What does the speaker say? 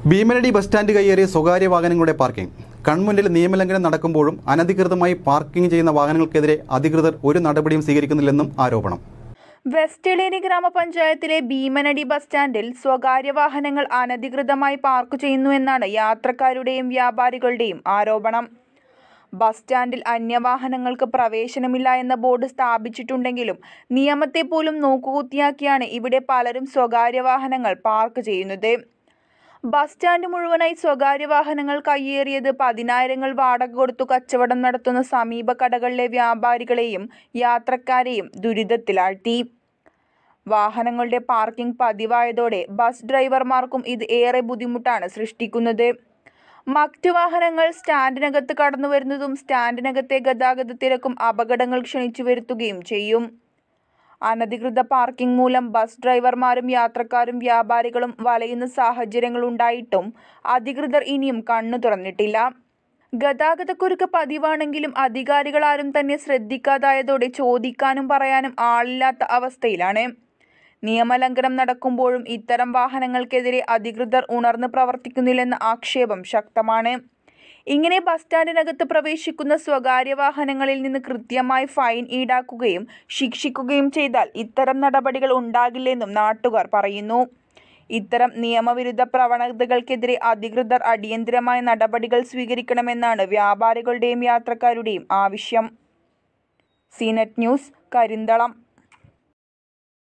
Bheemanadi bus stand കയ്യേറിയ സ്വകാര്യ വാഹനങ്ങളുടെ parking കൺമുന്നിൽ നിയമലംഘനം നടക്കുമ്പോഴും അനധികൃതമായി പാർക്കിംഗ് ചെയ്യുന്ന വാഹനങ്ങൾക്കെതിരെ അധികൃതർ ഒരു നടപടിയും സ്വീകരിക്കുന്നില്ലെന്നും ആരോപണം വെസ്റ്റലേരി ഗ്രാമപഞ്ചായത്തിലെ ഭീമനടി ബസ് സ്റ്റാൻഡിൽ സ്വകാര്യ വാഹനങ്ങൾ അനധികൃതമായി പാർക്ക് ചെയ്യുന്നുവെന്നാണ് യാത്രക്കാരുടെയും വ്യാപാരികളുടെയും ആരോപണം ബസ് സ്റ്റാൻഡിൽ അന്യവാഹനങ്ങൾക്ക് പ്രവേശനമില്ല എന്ന ബോർഡ് സ്ഥാപിച്ചിട്ടുണ്ടെങ്കിലും നിയമത്തെ പോലും നോക്കുകുത്തിയാക്കിയാണ് ഇവിടെ പലരും സ്വകാര്യ വാഹനങ്ങൾ പാർക്ക് ചെയ്യുന്നത് ബസ് സ്റ്റാൻഡ് മുഴുവനായി സ്വകാര്യ വാഹനങ്ങൾ കയ്യേറിയത് പതിനായിരങ്ങൾ വാടക കൊടുത്തു കച്ചവടം നടത്തുന്ന സമീപ കടകളിലെ വ്യാപാരികളെയും യാത്രക്കാരെയും ദുരിതത്തിലാഴ്ത്തി വാഹനങ്ങളുടെ പാർക്കിംഗ് പതിവായതോടെ ബസ് ഡ്രൈവർമാർക്കും ഇത് ഏറെ ബുദ്ധിമുട്ടാണ് സൃഷ്ടിക്കുന്നത് മറ്റു വാഹനങ്ങൾ സ്റ്റാൻഡിനകത്ത് കടന്നു വരുന്നതും സ്റ്റാൻഡിനകത്തെ ഗതാഗത തിരക്കും അപകടങ്ങൾ ക്ഷണിച്ചു വരുത്തുകയും ചെയ്യും അനധികൃത പാർക്കിംഗ് മൂലം ബസ് ഡ്രൈവർമാരും യാത്രക്കാരും വ്യാപാരികളും വലയുന്ന സാഹചര്യങ്ങളുണ്ടായിട്ടും അധികൃതർ ഇനിയും കണ്ണു തുറന്നിട്ടില്ല ഗതാഗതക്കുരുക്ക് പതിവാണെങ്കിലും അധികാരികളാരും തന്നെ ശ്രദ്ധിക്കാതായതോടെ ചോദിക്കാനും പറയാനും ആളില്ലാത്ത അവസ്ഥയിലാണ് നിയമലംഘനം നടക്കുമ്പോഴും ഇത്തരം വാഹനങ്ങൾക്കെതിരെ അധികൃതർ ഉണർന്ന് പ്രവർത്തിക്കുന്നില്ലെന്ന ആക്ഷേപം ശക്തമാണ് ഇങ്ങനെ ബസ് സ്റ്റാൻഡിനകത്ത് പ്രവേശിക്കുന്ന സ്വകാര്യ വാഹനങ്ങളിൽ നിന്ന് കൃത്യമായി ഫൈൻ ഈടാക്കുകയും ശിക്ഷിക്കുകയും ചെയ്താൽ ഇത്തരം നടപടികൾ ഉണ്ടാകില്ലെന്നും നാട്ടുകാർ പറയുന്നു ഇത്തരം നിയമവിരുദ്ധ പ്രവണതകൾക്കെതിരെ അധികൃതർ അടിയന്തരമായ നടപടികൾ സ്വീകരിക്കണമെന്നാണ് വ്യാപാരികളുടെയും യാത്രക്കാരുടെയും ആവശ്യം സീനറ്റ് ന്യൂസ് കരിന്തളം